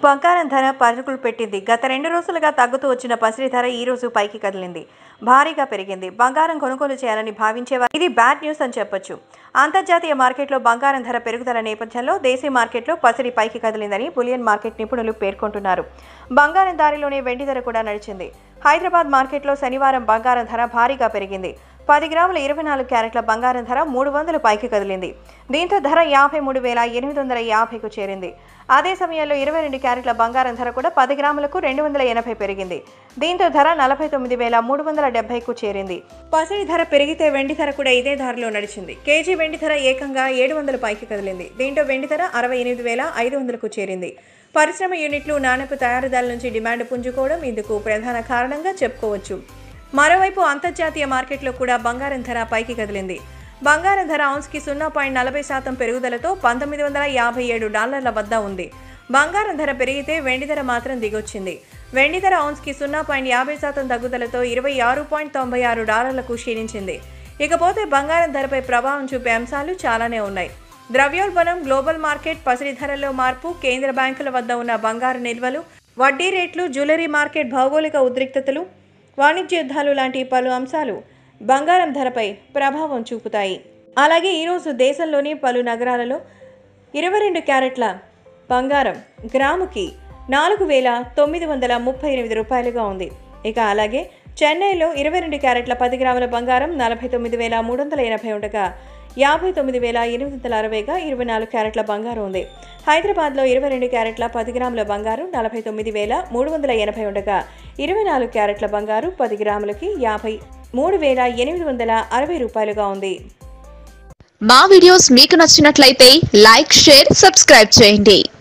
బంగారం ధర పరుగులు పెట్టింది గత రెండు రోజులుగా తగ్గుతూ వచ్చిన పసిడి ధర ఈ రోజు పైకి కదిలింది భారీగా పెరిగింది బంగారం కొనుగోలు చేయాలని భావించేవారు ఇది బ్యాడ్ న్యూస్ అని చెప్పొచ్చు అంతర్జాతీయ మార్కెట్లో బంగారం ధర పెరుగుదల నేపథ్యంలో దేశీయ మార్కెట్లో పసిడి పైకి కదిలిందని బులియన్ మార్కెట్ నిపుణులు పేర్కొంటున్నారు బంగారం దారిలోనే వెండి ధర కూడా నడిచింది హైదరాబాద్ మార్కెట్లో శనివారం బంగారం ధర భారీగా పెరిగింది పది గ్రాముల ఇరవై నాలుగు క్యారెట్ల బంగారం ధర మూడు వందల పైకి కదిలింది దీంతో ధర యాభై మూడు వేల ఎనిమిది వందల యాభైకు చేరింది అదే సమయంలో ఇరవై రెండు క్యారెట్ల బంగారం ధర కూడా పది గ్రాములకు రెండు వందల ఎనభై పెరిగింది దీంతో ధర నలభై తొమ్మిది వేల మూడు వందల డెబ్బైకు చేరింది పసిడి ధర పెరిగితే వెండి ధర కూడా ఇదే ధరలో నడిచింది కేజీ వెండి ధర ఏకంగా ఏడు వందల పైకి కదిలింది దీంతో వెండి ధర అరవై ఎనిమిది వేల ఐదు వందలకు చేరింది పరిశ్రమ యూనిట్లు నాణ్యపు తయారీదారుల నుంచి డిమాండ్ పుంజుకోవడం ఇందుకు ప్రధాన కారణంగా చెప్పుకోవచ్చు మరోవైపు అంతర్జాతీయ మార్కెట్లో కూడా బంగారం ధర పైకి కదిలింది బంగారం ధర ఔన్స్కి సున్నా పాయింట్ నలభై శాతం పెరుగుదలతో పంతొమ్మిది వందల యాభై ఏడు డాలర్ల వద్ద ఉంది బంగారం ధర పెరిగితే వెండి ధర మాత్రం దిగొచ్చింది వెండి ధర ఔన్స్కి సున్నా పాయింట్ యాభై శాతం తగ్గుదలతో ఇరవై ఆరు పాయింట్ తొంభై ఆరు డాలర్లకు క్షీణించింది ఇకపోతే బంగారం ధరపై ప్రభావం చూపే అంశాలు చాలానే ఉన్నాయి ద్రవ్యోల్బణం గ్లోబల్ మార్కెట్ పసిడి ధరల్లో మార్పు కేంద్ర బ్యాంకుల వద్ద ఉన్న బంగారు నిల్వలు వడ్డీ రేట్లు జ్యువెలరీ మార్కెట్ భౌగోళిక ఉద్రిక్తతలు వాణిజ్య యుద్ధాలు లాంటి పలు అంశాలు బంగారం ధరపై ప్రభావం చూపుతాయి అలాగే ఈరోజు దేశంలోని పలు నగరాలలో ఇరవై రెండు క్యారెట్ల బంగారం గ్రాముకి నాలుగు వేల తొమ్మిది వందల ముప్పై ఎనిమిది రూపాయలుగా ఉంది ఇక అలాగే చెన్నైలో ఇరవై రెండు క్యారెట్ల పది గ్రాముల బంగారం నలభై తొమ్మిది వేల మూడు వందల ఎనభై ఉండగా యాభై తొమ్మిది వేల ఎనిమిది వందల అరవైగా ఇరవై నాలుగు క్యారెట్ల బంగారం ఉంది హైదరాబాద్లో ఇరవై రెండు క్యారెట్ల పది గ్రాముల బంగారం నలభై తొమ్మిది వేల మూడు వందల ఎనభై ఉండగా ఇరవై నాలుగు క్యారెట్ల బంగారు పది గ్రాములకి యాభై మూడు వేల ఎనిమిది వందల అరవై రూపాయలుగా ఉంది మా వీడియోస్ మీకు నచ్చినట్లయితే లైక్ షేర్ సబ్స్క్రైబ్ చేయండి